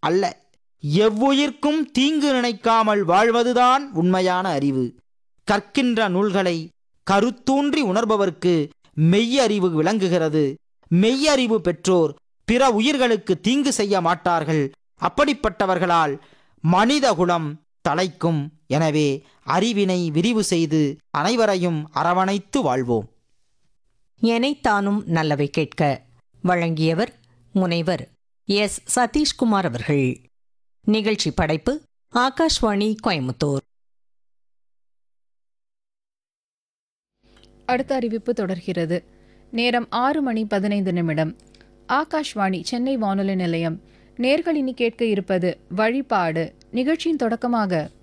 அல்ல எவ்வுயிர்க்கும் தீங்கு நினைக்காமல் வாழ்வதுதான் உண்மையான அறிவு கற்கின்ற நூல்களை கருத்தூன்றி உணர்பவர்க்கு மெய்யறிவு விளங்குகிறது மெய்யறிவு பெற்றோர் பிற உயிர்களுக்கு தீங்கு செய்ய மாட்டார்கள் அப்படிப்பட்டவர்களால் மனிதகுலம் தலைக்கும் எனவே அறிவினை விரிவு செய்து அனைவரையும் அரவணைத்து வாழ்வோம் எனைத்தானும் நல்லவை கேட்க வழங்கியவர் முனைவர் எஸ் சதீஷ்குமார் அவர்கள் நிகழ்ச்சி படைப்பு ஆகாஷ்வாணி கோயமுத்தூர் அடுத்த அறிவிப்பு தொடர்கிறது நேரம் ஆறு மணி பதினைந்து நிமிடம் ஆகாஷ்வாணி சென்னை வானொலி நிலையம் நேர்கள் இனி கேட்க இருப்பது வழிபாடு நிகழ்ச்சியின் தொடக்கமாக